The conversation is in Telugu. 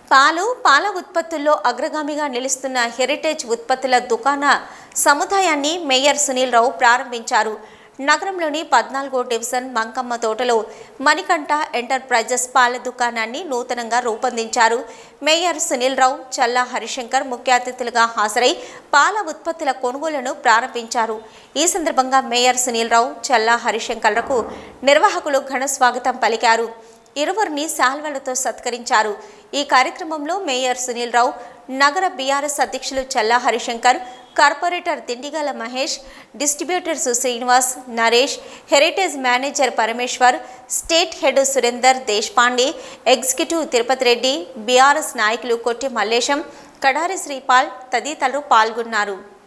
పాలు పాల ఉత్పత్తుల్లో అగ్రగామిగా నిలుస్తున్న హెరిటేజ్ ఉత్పత్తుల దుకాణ సముదాయాన్ని మేయర్ సునీల్ రావు ప్రారంభించారు నగరంలోని పద్నాలుగో డివిజన్ మంకమ్మ తోటలో మణికంఠ ఎంటర్ప్రైజెస్ పాల దుకాణాన్ని నూతనంగా రూపొందించారు మేయర్ సునీల్ రావు చల్లా హరిశంకర్ ముఖ్య అతిథులుగా హాజరై పాల ఉత్పత్తుల కొనుగోలును ప్రారంభించారు ఈ సందర్భంగా మేయర్ సునీల్ రావు చల్లా హరిశంకర్లకు నిర్వాహకులు ఘన స్వాగతం పలికారు ఇరువురిని శాల్వలతో సత్కరించారు ఈ కార్యక్రమంలో మేయర్ సునీల్ రావు నగర బీఆర్ఎస్ అధ్యక్షులు Challa Harishankar corporator Dindigala Mahesh distributors Srinivas Naresh Heritage manager Parameshwar state head Surender Deshpande executive Tirupati Reddy BRS నాయకులు కొట్టి మల్లేశం కడారి శ్రీపాల్ తదితరులు పాల్గొన్నారు